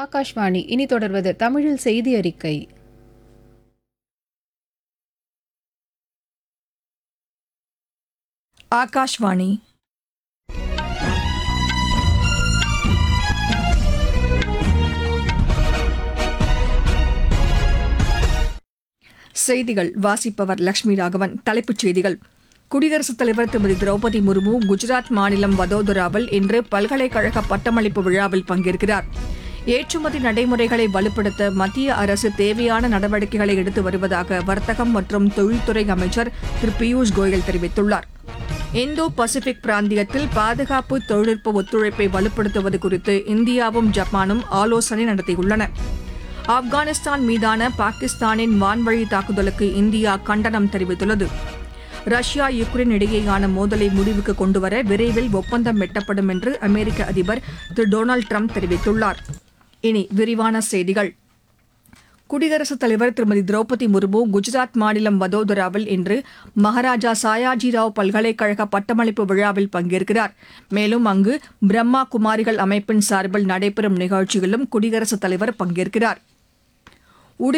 ஆகாஷ்வாணி இனி தொடர்வது தமிழில் செய்தி அறிக்கை ஆகாஷ்வாணி செய்திகள் வாசிப்பவர் லட்சுமி ராகவன் தலைப்புச் செய்திகள் குடியரசுத் தலைவர் திருமதி திரௌபதி முர்மு குஜராத் மாநிலம் வதோதராவில் இன்று பல்கலைக்கழக பட்டமளிப்பு விழாவில் பங்கேற்கிறார் ஏற்றுமதி நடைமுறைகளை வலுப்படுத்த மத்திய அரசு தேவையான நடவடிக்கைகளை எடுத்து வருவதாக வர்த்தகம் மற்றும் தொழில்துறை அமைச்சர் திரு பியூஷ் கோயல் தெரிவித்துள்ளார் இந்தோ பசிபிக் பிராந்தியத்தில் பாதுகாப்பு தொழில்நுட்ப ஒத்துழைப்பை வலுப்படுத்துவது குறித்து இந்தியாவும் ஜப்பானும் ஆலோசனை நடத்தியுள்ளன ஆப்கானிஸ்தான் மீதான பாகிஸ்தானின் வான்வழி தாக்குதலுக்கு இந்தியா கண்டனம் தெரிவித்துள்ளது ரஷ்யா யுக்ரைன் இடையேயான மோதலை முடிவுக்கு கொண்டுவர விரைவில் ஒப்பந்தம் எட்டப்படும் என்று அமெரிக்க அதிபர் திரு டொனால்டு ட்ரம்ப் தெரிவித்துள்ளார் இனி விரிவான செய்திகள் குடியரசுத் தலைவர் திருமதி திரௌபதி முர்மு குஜராத் மாநிலம் வதோதராவில் இன்று மகாராஜா சாயாஜிராவ் பல்கலைக்கழக பட்டமளிப்பு விழாவில் பங்கேற்கிறார் மேலும் அங்கு பிரம்மா குமாரிகள் அமைப்பின் சார்பில் நடைபெறும் நிகழ்ச்சியிலும் குடியரசுத் தலைவர் பங்கேற்கிறார்